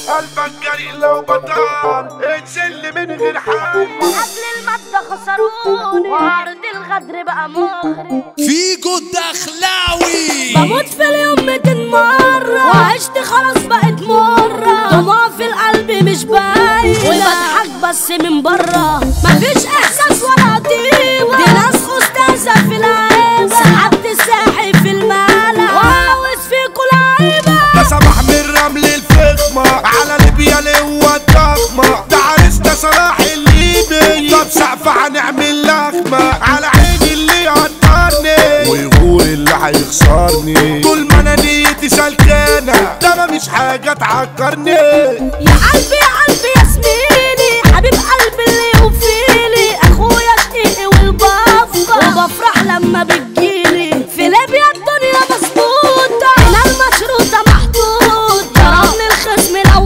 قلبك جريء لو بطال انزل من غير حل قبل المادة خسروني وعرض الغدر بقى مغري فيجو الدخلاوي بموت في اليوم 200 مرة وعشت خلاص بقت مرة دموع في القلب مش باين وبضحك بس من برا مفيش احساس ولا طيبة دي ناس خستازة في العيبة سحبت الساحي في المالة وعاوز فيكوا لعيبة ده صباح من رمل الفخمة على ليبيا لهو الضخمة ده عريسنا صلاح الليبي طب سقف هنعمل لخمة على عيني اللي يقدرني ويغور اللي هيخسرني طول ما انا نيتي سلكانة ده مفيش حاجة تعكرني يا قلبي يا قلبي يا زميلي حبيب قلبي اللي يوفيلي اخويا شقيقي والبفة وبفرح لما بتجيلي في ليبيا الدنيا مظبوطة هنا المشروطة محطوطة رغم الخصم لو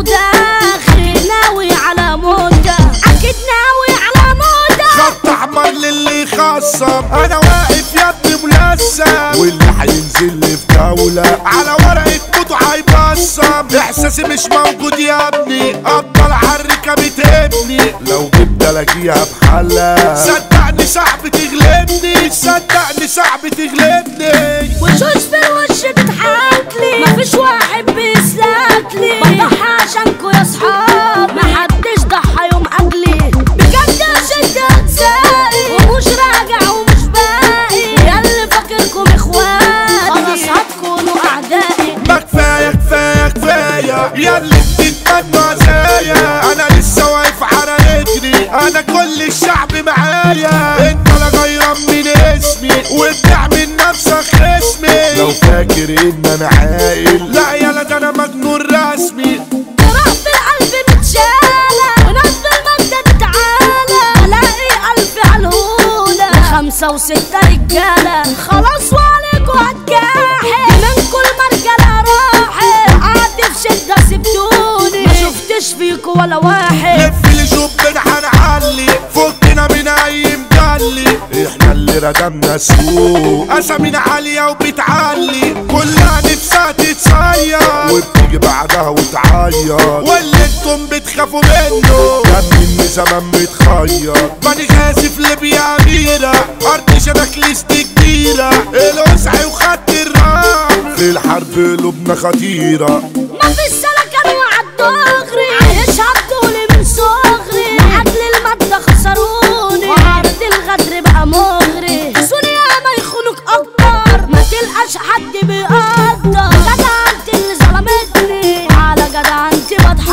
داخل ناوي على موتة اكيد ناوي على موتة خط احمر للي يخصم انا واقف يا ابني ملثم واللي هينزل لي في جولة على ورقة موته هيبصم احساسي مش موجود يا ابني افضل حركة بتهبني لو جبت الاقيها بحلة صدقني صعب تغلبني صدقني صعب تغلبني وشوش في الوش بتحاكلي مفيش واحد بيسلكلي بضحي عشانكوا يا صحاب محدش ضحى يوم اجلي بجد شد اجزائي ومش راجع ومش باقي ياللي فاكركم اخوات خلاص هتكونوا اعدائي ما كفاية كفاية كفاية يا اللي بتتمنى زيا انا لسه واقف على رجلي انا كل الشعب معايا انت لا غيران من اسمي وبتعمل نفسك خصمي لو فاكر ان انا عاقل لا يالا ده انا مجنون رسمي تروح في القلب متشالة وناس بالمجد تتعالى الاقي الف عالهولة خمسة وستة رجالة خلاص وعليكوا هتجاحد منكوا المرجلة راحت قعدت في شدة سبتوني ما شفتش فيكوا ولا واحد لف لي جبنا هنعلي فكنا من اي مجلي احنا اللي ردمنا السوق اسامينا عالية وبتعلي كلها نفسها تتصير وبتيجي بعدها وتعيط واللي انتم بتخافوا منه كان مني زمان متخير ماني خاسف ليبيا غيرة ارض شبك ليست كبيرة الوسعي وخدت الرمل في الحرب قلوبنا خطيرة ما في السلكان وعالدغري عايشها بطولي من صغري لأجل المادة خسروني وعرض الغدر بقى مغري سوريا ما يخونوك أكتر ما تلقاش حد بيقدر جدع انت اللي ظلمتني على جدع انت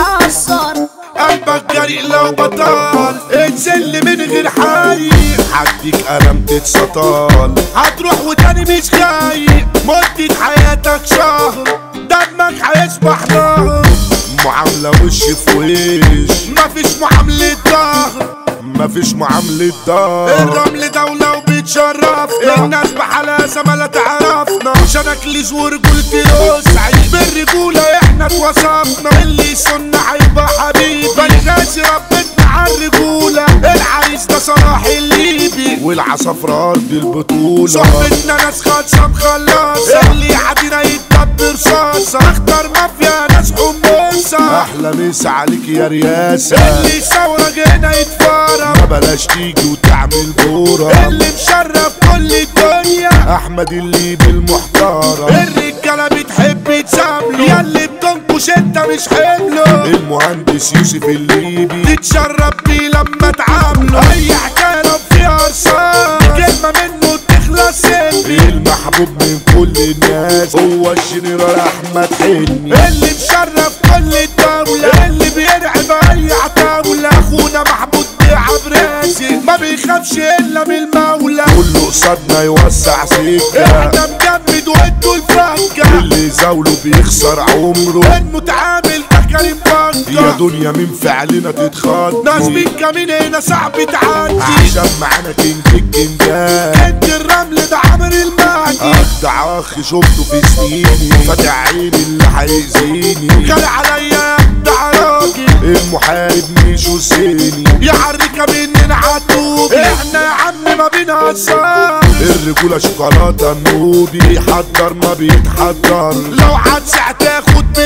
بتحسر قلبك جريء لو بطال انزل من غير حي هديك قلم تتسطال هتروح وتاني مش خايف مدة حياتك شهر دمك هيصبح نهر معاملة وش في وش مفيش معاملة ظهر مفيش معاملة ظهر الرمل دولة وبتشرفنا الناس بحالها زمالة تعرفنا شنكليز ورجولة الوسعي بالرجولة احنا اتوصفنا اللي يصن هيبقى حبيبي بنغازي ربنا عالرجولة العريس ده صلاح الليبي والعصافرة أرض البطولة صحبتنا ناس خالصة مخلصة اللي يعدينا يتدبر رصاصة اختار مافيا ناس حمصة أحلى مسا عليك يا رياسة اللي يصورك هنا يتفرج ما بلاش تيجي وتعمل بورة اللي مشرف كل الدنيا أحمد الليبي المحترم الرجالة بتحب تسامله يا اللي بتنكش انت مش حمله المهندس يوسف الليبي تتشرف بيه لما تعامله اي حكايه لو فيها رصاص كلمه منه تخلص سلبي المحبوب من كل الناس هو الجنرال احمد حلمي اللي مشرف كل الدوله اللي بيرعب اي عتاوله اخونا محمود بيعب راسي ما بيخافش الا من المولى كله قصادنا يوسع سكه احنا مجمد وانتوا الفكه اللي زاوله بيخسر عمره المتعامل ده كريم بنكر يا دنيا من فعلنا تتخض ناس من كمين هنا صعب تعدي عشان معانا كينج الجنجان كينج الرمل ده عمر المهدي اخدع اخ شفته في سنيني فاتح عيني اللي هيأذيني خلع عليا ده راجل المحارب مش وسيني يا حركة مننا عدوبي احنا يا عم ما بنهزر الرجولة شوكولاتة النوبي بيحضر ما بيتحضر لو عدس هتاخد بالبوق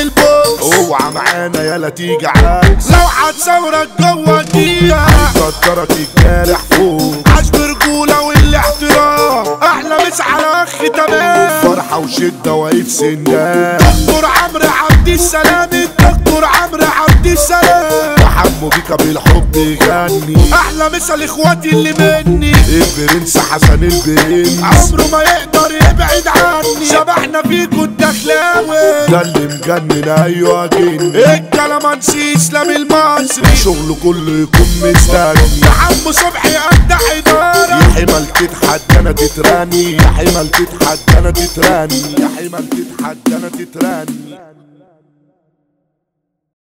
اوعى معانا يالا تيجي عكس لو هتصورك جوه دقيقة قدرك الجارح فوق عاش برجولة والاحترام احلى مس على اخ تمام فرحة وشدة واقف سندان دكتور عمرو عبد السلام الدكتور عمرو عبد السلام وحمو بيكا بالحب يغني احلى مثل اخواتي اللي مني البرنس حسن البرنس عمره ما يقدر يبعد عني شبحنا فيكو الدخلاوي ده اللي مجنن ايوه جن الكلامانسي اسلام المصري شغله كله يكون مستني يا عم صبحي قد حضاره يا حمل تتحدى انا تتراني يا حمل تتحدى انا تتراني يا حمل تتحدى انا تتراني